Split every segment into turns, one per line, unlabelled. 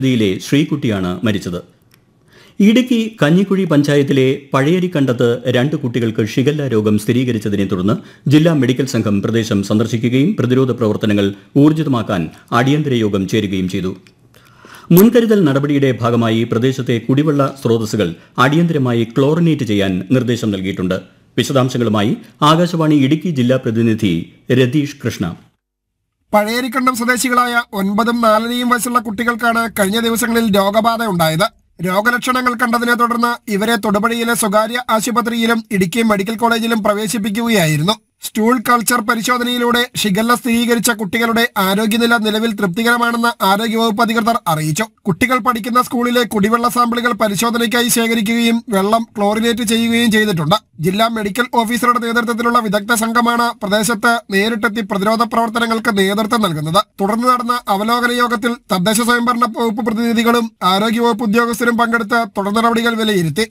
യിലെ ശ്രീകുട്ടിയാണ് മരിച്ചത് ഇടുക്കി കഞ്ഞിക്കുഴി പഞ്ചായത്തിലെ പഴയരിക്കണ്ടത്ത് രണ്ട് കുട്ടികൾക്ക് ഷിഗല്ല രോഗം സ്ഥിരീകരിച്ചതിനെ തുടർന്ന് ജില്ലാ മെഡിക്കൽ സംഘം പ്രദേശം സന്ദർശിക്കുകയും പ്രതിരോധ പ്രവർത്തനങ്ങൾ ഊർജിതമാക്കാൻ അടിയന്തര യോഗം ചേരുകയും ചെയ്തു മുൻകരുതൽ നടപടിയുടെ ഭാഗമായി പ്രദേശത്തെ കുടിവെള്ള സ്രോതസ്സുകൾ അടിയന്തരമായി ക്ലോറിനേറ്റ് ചെയ്യാൻ നിർദ്ദേശം നൽകിയിട്ടുണ്ട് വിശദാംശങ്ങളുമായി ആകാശവാണി ഇടുക്കി ജില്ലാ പ്രതിനിധി രതീഷ് കൃഷ്ണ
പഴയരിക്കണ്ടം സ്വദേശികളായ ഒൻപതും നാലരയും വയസ്സുള്ള കുട്ടികൾക്കാണ് കഴിഞ്ഞ ദിവസങ്ങളിൽ രോഗബാധ ഉണ്ടായത് രോഗലക്ഷണങ്ങൾ കണ്ടതിനെ തുടർന്ന് ഇവരെ തൊടുപുഴയിലെ സ്വകാര്യ ആശുപത്രിയിലും ഇടുക്കി മെഡിക്കൽ കോളേജിലും പ്രവേശിപ്പിക്കുകയായിരുന്നു സ്റ്റൂൾ കൾച്ചർ പരിശോധനയിലൂടെ ഷിഗല്ല സ്ഥിരീകരിച്ച കുട്ടികളുടെ ആരോഗ്യനില നിലവിൽ തൃപ്തികരമാണെന്ന് ആരോഗ്യവകുപ്പ് അധികൃതർ അറിയിച്ചു കുട്ടികൾ പഠിക്കുന്ന സ്കൂളിലെ കുടിവെള്ള സാമ്പിളുകൾ പരിശോധനയ്ക്കായി ശേഖരിക്കുകയും വെള്ളം ക്ലോറിനേറ്റ് ചെയ്യുകയും ചെയ്തിട്ടുണ്ട് ജില്ലാ മെഡിക്കൽ ഓഫീസറുടെ നേതൃത്വത്തിലുള്ള വിദഗ്ധ സംഘമാണ് പ്രദേശത്ത് നേരിട്ടെത്തി പ്രതിരോധ പ്രവർത്തനങ്ങൾക്ക് നേതൃത്വം നൽകുന്നത് തുടർന്ന് നടന്ന അവലോകന യോഗത്തിൽ തദ്ദേശ സ്വയംഭരണ വകുപ്പ് പ്രതിനിധികളും ആരോഗ്യവകുപ്പ് ഉദ്യോഗസ്ഥരും പങ്കെടുത്ത് തുടർ നടപടികൾ വിലയിരുത്തി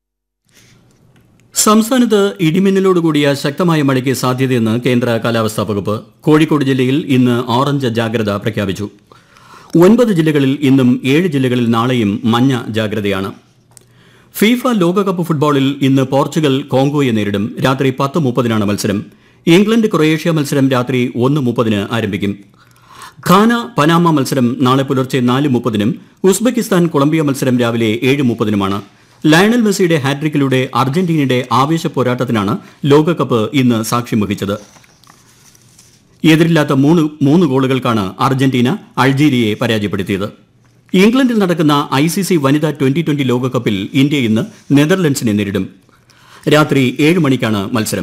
സംസ്ഥാനത്ത് ഇടിമിന്നലോടുകൂടിയ ശക്തമായ മഴയ്ക്ക് സാധ്യതയെന്ന് കേന്ദ്ര കാലാവസ്ഥാ വകുപ്പ് കോഴിക്കോട് ജില്ലയിൽ ഇന്ന് ഓറഞ്ച് ജാഗ്രത പ്രഖ്യാപിച്ചു ഒൻപത് ജില്ലകളിൽ ഇന്നും ഏഴ് ജില്ലകളിൽ നാളെയും മഞ്ഞ ജാഗ്രതയാണ് ഫീഫ ലോകകപ്പ് ഫുട്ബോളിൽ ഇന്ന് പോർച്ചുഗൽ കോങ്കോയെ നേരിടും രാത്രി പത്ത് മുപ്പതിനാണ് മത്സരം ഇംഗ്ലണ്ട് ക്രൊയേഷ്യ മത്സരം രാത്രി ഒന്ന് മുപ്പതിന് ആരംഭിക്കും ഖാന പനാമ മത്സരം നാളെ പുലർച്ചെ നാല് മുപ്പതിനും ഉസ്ബെക്കിസ്ഥാൻ കൊളംബിയ മത്സരം രാവിലെ ഏഴ് മുപ്പതിനുമാണ് ലയണൽ മെസ്സിയുടെ ഹാട്രിക്കിലൂടെ അർജന്റീനയുടെ ആവേശ പോരാട്ടത്തിനാണ് ലോകകപ്പ് ഇന്ന് സാക്ഷ്യം വഹിച്ചത് എതിരില്ലാത്ത മൂന്ന് മൂന്ന് ഗോളുകൾക്കാണ് അർജന്റീന അൾജീരിയയെ പരാജയപ്പെടുത്തിയത് ഇംഗ്ലണ്ടിൽ നടക്കുന്ന ഐ സി സി വനിതാ ട്വന്റി ട്വന്റി ലോകകപ്പിൽ ഇന്ത്യ ഇന്ന് നെതർലൻഡ്സിനെ നേരിടും രാത്രി ഏഴ് മണിക്കാണ് മത്സരം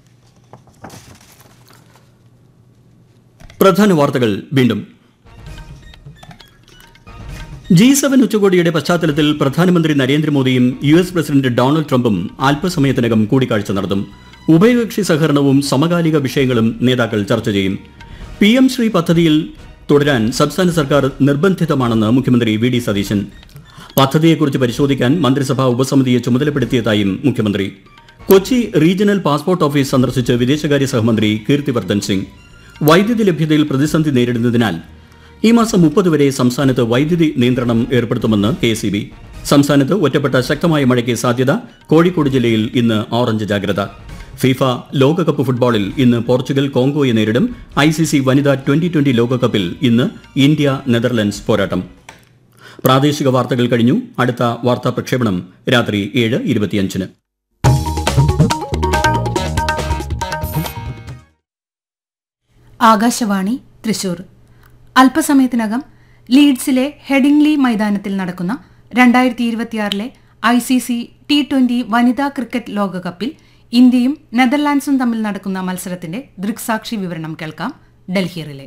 പ്രധാന വാർത്തകൾ വീണ്ടും ജി സെവൻ ഉച്ചകോടിയുടെ പശ്ചാത്തലത്തിൽ പ്രധാനമന്ത്രി നരേന്ദ്രമോദിയും യു എസ് പ്രസിഡന്റ് ഡൊണാൾഡ് ട്രംപും അല്പസമയത്തിനകം കൂടിക്കാഴ്ച നടത്തും ഉഭയകക്ഷി സഹകരണവും സമകാലിക വിഷയങ്ങളും നേതാക്കൾ ചർച്ച ചെയ്യും പി എം ശ്രീ പദ്ധതിയിൽ തുടരാൻ സംസ്ഥാന സർക്കാർ നിർബന്ധിതമാണെന്ന് മുഖ്യമന്ത്രി വി ഡി സതീശൻ പദ്ധതിയെക്കുറിച്ച് പരിശോധിക്കാൻ മന്ത്രിസഭാ ഉപസമിതിയെ ചുമതലപ്പെടുത്തിയതായും മുഖ്യമന്ത്രി കൊച്ചി റീജിയണൽ പാസ്പോർട്ട് ഓഫീസ് സന്ദർശിച്ച് വിദേശകാര്യ സഹമന്ത്രി കീർത്തിവർദ്ധൻ സിംഗ് വൈദ്യുതി ലഭ്യതയിൽ പ്രതിസന്ധി നേരിടുന്നതിനാൽ ഈ മാസം മുപ്പത് വരെ സംസ്ഥാനത്ത് വൈദ്യുതി നിയന്ത്രണം ഏർപ്പെടുത്തുമെന്ന് കെ സി ബി സംസ്ഥാനത്ത് ഒറ്റപ്പെട്ട ശക്തമായ മഴയ്ക്ക് സാധ്യത കോഴിക്കോട് ജില്ലയിൽ ഇന്ന് ഓറഞ്ച് ജാഗ്രത ഫിഫ ലോകകപ്പ് ഫുട്ബോളിൽ ഇന്ന് പോർച്ചുഗൽ കോങ്കോയെ നേരിടും ഐ സി സി വനിതാ ട്വന്റി ട്വന്റി ലോകകപ്പിൽ ഇന്ന് ഇന്ത്യ നെതർലൻഡ്സ് പോരാട്ടം പ്രാദേശിക വാർത്തകൾ കഴിഞ്ഞു അടുത്ത വാർത്താ പ്രക്ഷേപണം രാത്രി ഏഴ് ഇരുപത്തിയഞ്ചിന്
ആകാശവാണി തൃശൂർ അല്പസമയത്തിനകം ലീഡ്സിലെ ഹെഡിംഗ്ലി മൈതാനത്തിൽ നടക്കുന്ന രണ്ടായിരത്തി ഇരുപത്തിയാറിലെ I C C T twenty വനിതാ ക്രിക്കറ്റ് ലോകകപ്പിൽ ഇന്ത്യയും നെതർലാൻഡ്സും തമ്മിൽ നടക്കുന്ന മത്സരത്തിന്റെ ദൃക്സാക്ഷി വിവരണം കേൾക്കാം Delhi relay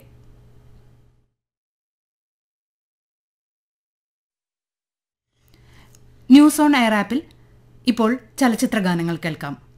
news on air ആപ്പിൽ ഇപ്പോൾ ചലച്ചിത്ര ഗാനങ്ങൾ കേൾക്കാം